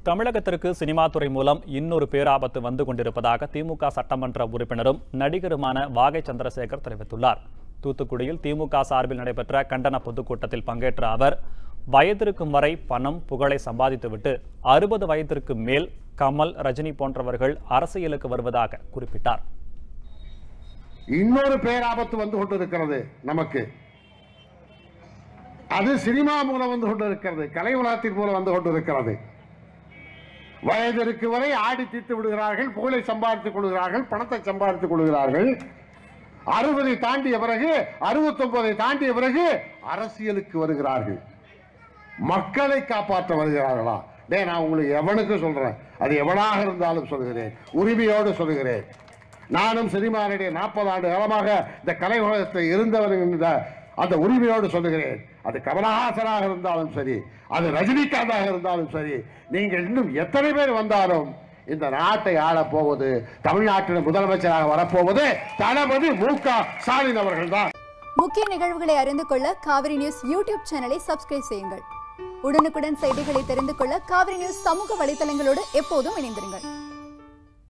தமிழகத்திற்கு சினிமா துறை மூலம் இன்னொரு பேராபத்து வந்து கொண்டிருப்பதாக திமுக சட்டமன்ற உறுப்பினரும் நடிகருமான வாகை சந்திரசேகர் தெரிவித்துள்ளார் தூத்துக்குடியில் திமுக சார்பில் நடைபெற்ற கண்டன பொதுக்கூட்டத்தில் பங்கேற்ற அவர் வயதிருக்கும் வரை பணம் புகழை சம்பாதித்துவிட்டு அறுபது வயதிற்கு மேல் கமல் ரஜினி போன்றவர்கள் அரசியலுக்கு வருவதாக குறிப்பிட்டார் இன்னொரு பேராபத்து வந்து கொண்டிருக்கிறது நமக்கு அது சினிமா மூலம் வந்து கொண்டிருக்கிறது கலை உலகத்தின் மூலம் வந்து கொண்டிருக்கிறது வயதிற்கு வரை ஆடி தீர்த்து விடுகிறார்கள் புகழை சம்பாதித்துக் கொள்கிறார்கள் பணத்தை சம்பாதித்துக் கொள்கிறார்கள் அறுபதை தாண்டிய பிறகு அறுபத்தி ஒன்பதை தாண்டிய பிறகு அரசியலுக்கு வருகிறார்கள் மக்களை காப்பாற்ற வருகிறார்களா டே நான் உங்களுக்கு எவனுக்கு சொல்றேன் அது எவனாக இருந்தாலும் சொல்கிறேன் உரிமையோடு சொல்கிறேன் நானும் சினிமாவுடைய நாற்பது ஆண்டு காலமாக இந்த கலை உலகத்தில் இருந்தவர் என்ற அந்த உரிமையோடு சொல்லுகிறேன் அது கமலஹாசனாக இருந்தாலும் சரி அது ரஜினிகாந்தாக இருந்தாலும் சரி நீங்கள் இன்னும் எத்தனை பேர் வந்தாலும் இந்த நாட்டை ஆளப் போவது தமிழ்நாட்டின் முதலமைச்சராக வரப்போவது தளபதி மு க ஸ்டாலின் அவர்கள் தான் முக்கிய நிகழ்வுகளை அறிந்து கொள்ள காவிரி நியூஸ் யூடியூப் சேனலை சப்ஸ்கிரைப் செய்யுங்கள் உடனுக்குடன் செய்திகளை தெரிந்து கொள்ள காவிரி நியூஸ் சமூக வலைதளங்களோடு எப்போதும் இணைந்திருங்கள்